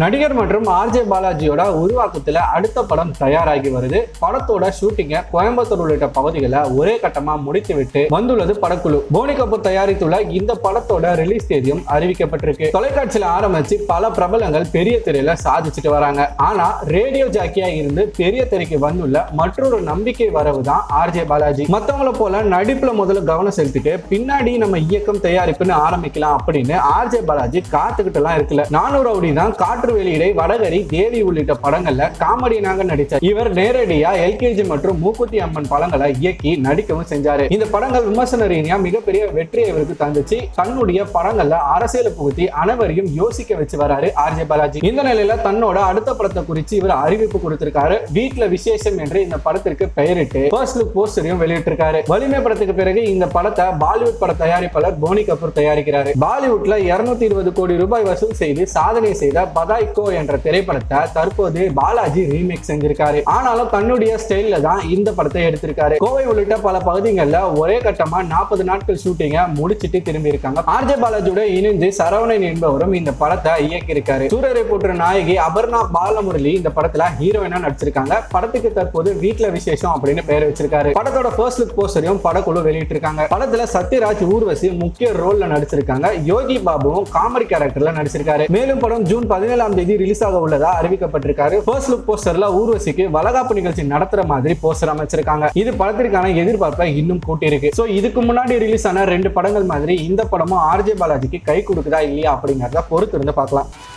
நடிகர் மற்றும் ஆர்ஜே பாலாஜியோட உருவாக்கத்துல அடுத்த படம் தயாராகி வருது படத்தோட ஷூட்டிங்கை கோயம்புத்தூர் உள்ளிட்ட பகுதிகளை ஒரே கட்டமா முடித்துவிட்டு வந்துள்ளது படக்குழு போனி கபூர் தயாரித்துள்ள இந்த படத்தோட ரிலீஸ் தேதியும் அறிவிக்கப்பட்டிருக்கு தொலைக்காட்சியில ஆரம்பிச்சு பல பிரபலங்கள் பெரிய திரையில சாதிச்சுட்டு வராங்க ஆனா ரேடியோ ஜாக்கியா இருந்து பெரிய திரைக்கு வந்துள்ள மற்றொரு நம்பிக்கை வரவு தான் ஆர்ஜே பாலாஜி மத்தவங்கள போல நடிப்புல முதல்ல கவனம் செலுத்திட்டு பின்னாடி நம்ம இயக்கம் தயாரிப்புன்னு ஆரம்பிக்கலாம் அப்படின்னு ஆர்ஜே பாலாஜி காத்துக்கிட்டு எல்லாம் இருக்குல்ல நானூறு ரவுடி தான் காற்று வெளியிடை வடகரி தேவி உள்ளிட்ட படங்கள்ல காமெடியனாக நடிச்சார் இவர் நேரடியா எல்கேஜி மற்றும் மூக்குத்தி அம்மன் படங்களை இயக்கி நடிக்கவும் செஞ்சாரு இந்த படங்கள் விமர்சன ரீதியா மிகப்பெரிய வெற்றியை இவருக்கு தந்துச்சு தன்னுடைய படங்கள்ல அரசியலை புகுத்தி அனைவரையும் யோசிக்க வச்சு வராரு ஆர்ஜே பாலாஜி இந்த நிலையில தன்னோட அடுத்த படத்தை குறித்து இவர் அறிவிப்பு கொடுத்திருக்காரு வீட்ல விசேஷம் என்று இந்த படத்திற்கு பெயரிட்டு ஃபர்ஸ்ட் லுக் போஸ்டரையும் வெளியிட்டிருக்காரு வலிமை படத்துக்கு பிறகு இந்த படத்தை பாலிவுட் பட தயாரிப்பாளர் போனி கபூர் தயாரிக்கிறாரு பாலிவுட்ல இருநூத்தி இருபது கோடி ரூபாய் வசூல் செய்து சாதனை செய்த பதாய்கோ என்ற திரைப்படத்தை தற்போது பாலாஜி ரீமேக் செஞ்சிருக்காரு ஆனாலும் தன்னுடைய ஸ்டைல்ல தான் இந்த படத்தை எடுத்திருக்காரு கோவை உள்ளிட்ட பல பகுதிகளில் ஒரே கட்டமா நாற்பது நாட்கள் ஷூட்டிங்கை முடிச்சிட்டு திரும்பி இருக்காங்க ஆர்ஜே பாலாஜியோட இணைந்து சரவணன் என்பவரும் இந்த படத்தை இயக்கியிருக்காரு சூரரை போன்ற நாயகி அபர்ணா பாலமுரளி இந்த படத்துல ஹீரோயினா நடிச்சிருக்காங்க படத்துக்கு தற்போது வீட்ல விசேஷம் அப்படின்னு பெயர் வச்சிருக்காரு படத்தோட ஃபர்ஸ்ட் லுக் போஸ்டரையும் படக்குழு வெளியிட்டிருக்காங்க படத்துல சத்யராஜ் ஊர்வசி முக்கிய ரோல்ல நடிச்சிருக்காங்க யோகி பாபுவும் காமெடி கேரக்டர்ல நடிச்சிருக்காரு மேலும் படம் ஜூன் பதினேழாம் தேதி ரிலீஸ் ஆக உள்ளதா அறிவிக்கப்பட்டிருக்காரு ஃபர்ஸ்ட் லுக் போஸ்டர்ல ஊர்வசிக்கு வளகாப்பு நிகழ்ச்சி நடத்துற மாதிரி போஸ்டர் அமைச்சிருக்காங்க இது படத்திற்கான எதிர்பார்ப்பை இன்னும் கூட்டியிருக்கு சோ இதுக்கு முன்னாடி ரிலீஸ் ஆன ரெண்டு படங்கள் மாதிரி இந்த படமும் ஆர்ஜே பாலாஜிக்கு கை கொடுக்குதா இல்லையா அப்படிங்கறத பொறுத்து இருந்து பார்க்கலாம்